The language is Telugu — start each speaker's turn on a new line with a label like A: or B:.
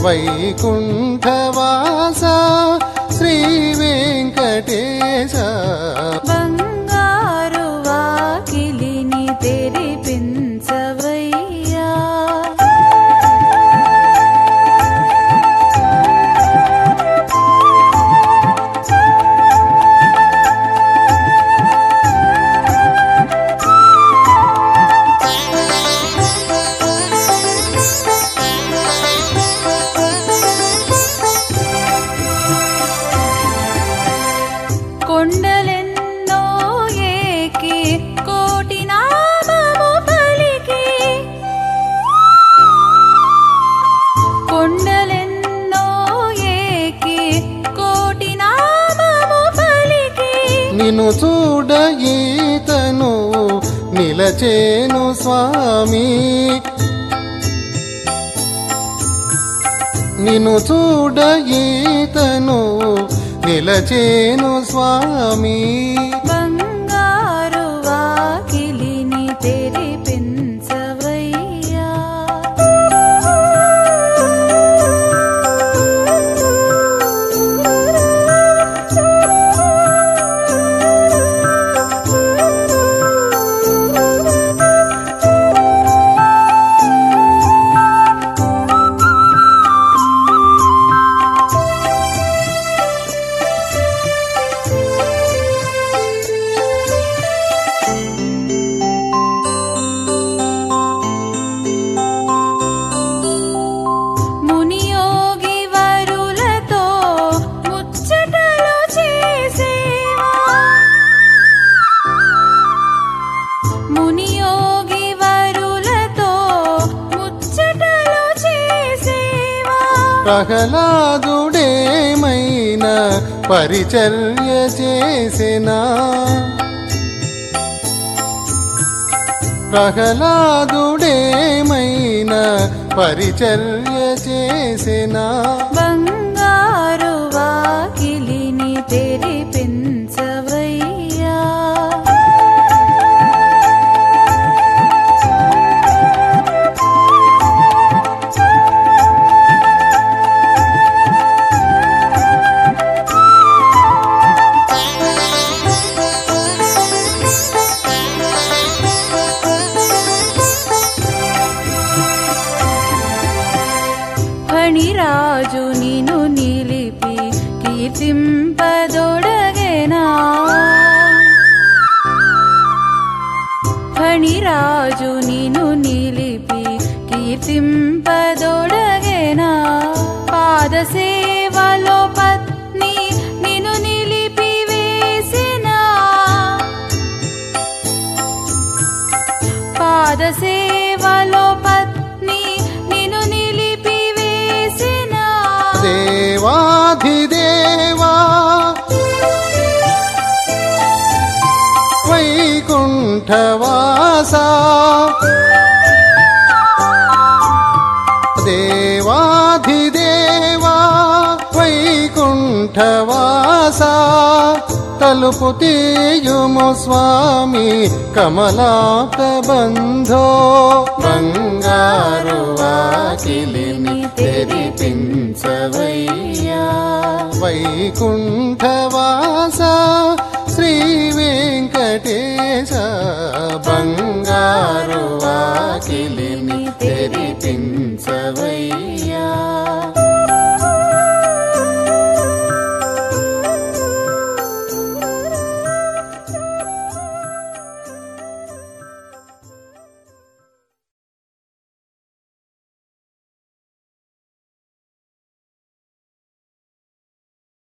A: వైకుంఠవాస శ్రీ వెంకటేశ
B: బంగారు వాకిలిని తెరిపించవయ్యా కొండలెన్నో ఏకి కోటి నామము పలికి కొండలెన్నో ఏకి కోటి నామము పలికి
A: నిన్ను చూడ ఈతను నిలచేను స్వామి నిన్ను చూడ ఈతను నిలచేను స్వామి
B: బంగారు వాకిలిని తెరిపించవయ్యా మునియోగి వరులతో ముచ్చటలు చేసేవా మునియోగి వరులతో ముచ్చటలు చేసేవా
A: ప్రహ్లాదుడేమైనా పరిచర్య చేసినా ప్రహ్లాదుడేమైనా పరిచర్య చేసినా
B: బంగారు వాకిలిని తెరిపించవయ్యా ఫణిరాజు నిను నిలిపి కీర్తింపదొడగెనా ఫణిరాజు నిను నిలిపి కీర్తింపదొడగెనా పాద సేవలో పత్ని నిను నిలిపి వేసినా పాద సేవలో పత్ని నిను నిలిపి వేసినా
A: దేవాధిదేవా వైకుంఠవాస దేవాధిదేవా వైకుంఠవాస తలుపు తీయుము స్వామి కమలాప్త బంధో బంగారు వాకిలిని తెరిపించవయ్యా వైకుంఠవాస శ్రీ వెంకటేశ బంగారు వా